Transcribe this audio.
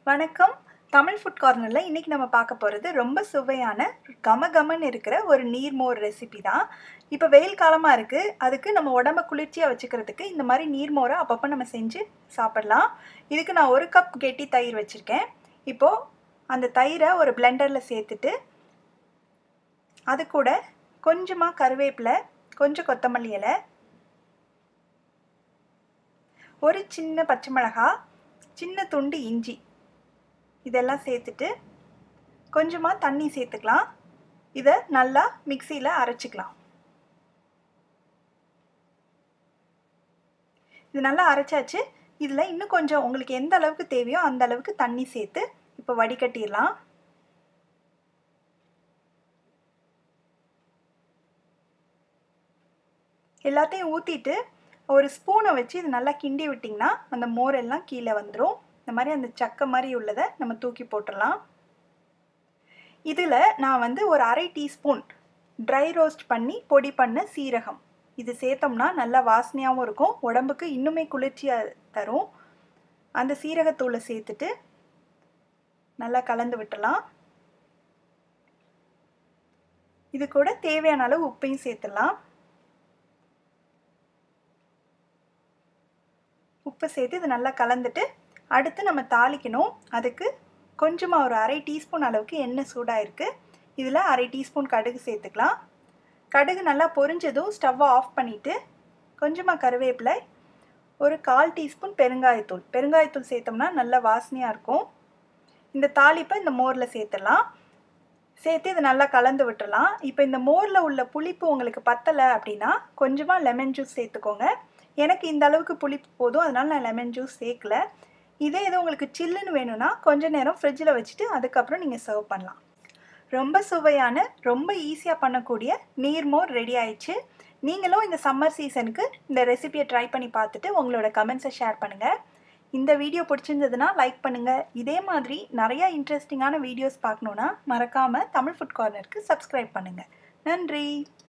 வணக்கம் தமிழ் ஃபுட் கார்னரில் இன்றைக்கி நம்ம பார்க்க போகிறது ரொம்ப சுவையான கம கமன்னு இருக்கிற ஒரு நீர்மோர் ரெசிபி தான் இப்போ வெயில் காலமாக இருக்குது அதுக்கு நம்ம உடம்ப குளிர்ச்சியாக வச்சுக்கிறதுக்கு இந்த மாதிரி நீர்மோரை அப்பப்போ நம்ம செஞ்சு சாப்பிடலாம் இதுக்கு நான் ஒரு கப் கெட்டி தயிர் வச்சுருக்கேன் இப்போது அந்த தயிரை ஒரு பிளெண்டரில் சேர்த்துட்டு அது கூட கொஞ்சமாக கருவேப்பிலை கொஞ்சம் கொத்தமல்லி இலை ஒரு சின்ன பச்சை மிளகா சின்ன துண்டு இஞ்சி இதெல்லாம் சேர்த்துட்டு கொஞ்சமாக தண்ணி சேர்த்துக்கலாம் இதை நல்லா மிக்சியில் அரைச்சிக்கலாம் இது நல்லா அரைச்சாச்சு இதில் இன்னும் கொஞ்சம் உங்களுக்கு எந்த அளவுக்கு தேவையோ அந்த அளவுக்கு தண்ணி சேர்த்து இப்போ வடிகட்டிடலாம் எல்லாத்தையும் ஊற்றிட்டு ஒரு ஸ்பூனை வச்சு இது நல்லா கிண்டி விட்டிங்கன்னா அந்த மோரெல்லாம் கீழே வந்துடும் இந்த மாதிரி அந்த சக்கை மாதிரி உள்ளதை நம்ம தூக்கி போட்டுடலாம் இதில் நான் வந்து ஒரு அரை டீஸ்பூன் ட்ரை ரோஸ்ட் பண்ணி பொடி பண்ண சீரகம் இது சேர்த்தோம்னா நல்லா வாசனையாகவும் இருக்கும் உடம்புக்கு இன்னுமே குளிர்ச்சியாக தரும் அந்த சீரகத்தூளை சேர்த்துட்டு நல்லா கலந்து விட்டலாம் இது கூட தேவையான அளவு உப்பையும் சேர்த்துடலாம் உப்பு சேர்த்து இது நல்லா கலந்துட்டு அடுத்து நம்ம தாளிக்கணும் அதுக்கு கொஞ்சமாக ஒரு அரை டீஸ்பூன் அளவுக்கு எண்ணெய் சூடாக இருக்குது இதில் அரை டீஸ்பூன் கடுகு சேர்த்துக்கலாம் கடுகு நல்லா பொரிஞ்சதும் ஸ்டவ்வை ஆஃப் பண்ணிவிட்டு கொஞ்சமாக கருவேப்பிலை ஒரு கால் டீஸ்பூன் பெருங்காயத்தூள் பெருங்காயத்தூள் சேர்த்தோம்னா நல்லா வாசனையாக இருக்கும் இந்த தாளிப்பை இந்த மோரில் சேர்த்துடலாம் சேர்த்து இதை நல்லா கலந்து விட்டுறலாம் இப்போ இந்த மோரில் உள்ள புளிப்பு உங்களுக்கு பத்தலை அப்படின்னா கொஞ்சமாக லெமன் ஜூஸ் சேர்த்துக்கோங்க எனக்கு இந்த அளவுக்கு புளிப்பு போதும் அதனால் நான் லெமன் ஜூஸ் சேர்க்கல இதே இது உங்களுக்கு சில்லுன்னு வேணும்னா கொஞ்ச நேரம் ஃப்ரிட்ஜில் வச்சுட்டு அதுக்கப்புறம் நீங்கள் சர்வ் பண்ணலாம் ரொம்ப சுவையான ரொம்ப ஈஸியாக பண்ணக்கூடிய நீர்மோர் ரெடி ஆயிடுச்சு நீங்களும் இந்த சம்மர் சீசனுக்கு இந்த ரெசிபியை ட்ரை பண்ணி பார்த்துட்டு உங்களோட கமெண்ட்ஸை ஷேர் பண்ணுங்கள் இந்த வீடியோ பிடிச்சிருந்ததுன்னா லைக் பண்ணுங்கள் இதே மாதிரி நிறையா இன்ட்ரெஸ்டிங்கான வீடியோஸ் பார்க்கணுன்னா மறக்காமல் தமிழ் ஃபுட் கார்னருக்கு சப்ஸ்கிரைப் பண்ணுங்கள் நன்றி